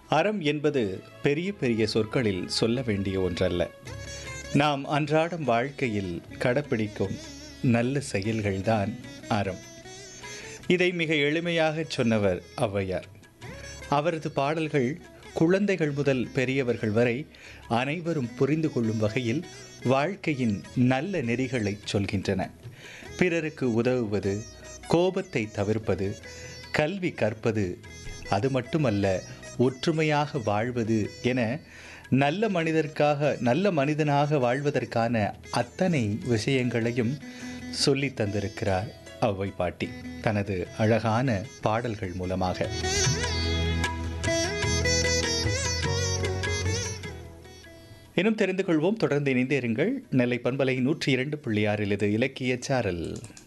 அறம் என்பது பெரிய பெரிய சொற்களில் சொல்ல வேண்டிய ஒன்றல்ல நாம் அன்றாடம் வாழ்க்கையில் கடைப்பிடிக்கும் நல்ல செயல்கள்தான் அறம் இதை மிக எளிமையாக சொன்னவர் ஔவையார் அவரது பாடல்கள் குழந்தைகள் முதல் பெரியவர்கள் வரை அனைவரும் புரிந்து கொள்ளும் வகையில் வாழ்க்கையின் நல்ல நெறிகளை சொல்கின்றன பிறருக்கு உதவுவது கோபத்தை தவிர்ப்பது கல்வி கற்பது அது மட்டுமல்ல ஒற்றுமையாக வாழ்வது என நல்ல மனிதர்க்காக நல்ல மனிதனாக வாழ்வதற்கான அத்தனை விஷயங்களையும் சொல்லி தந்திருக்கிறார் ஔவை பாட்டி தனது அழகான பாடல்கள் மூலமாக இன்னும் தெரிந்து கொள்வோம் தொடர்ந்து இணைந்தே இருங்கள் நெல்லை பண்பலை நூற்றி இரண்டு புள்ளி ஆறில் இது இலக்கிய சாரல்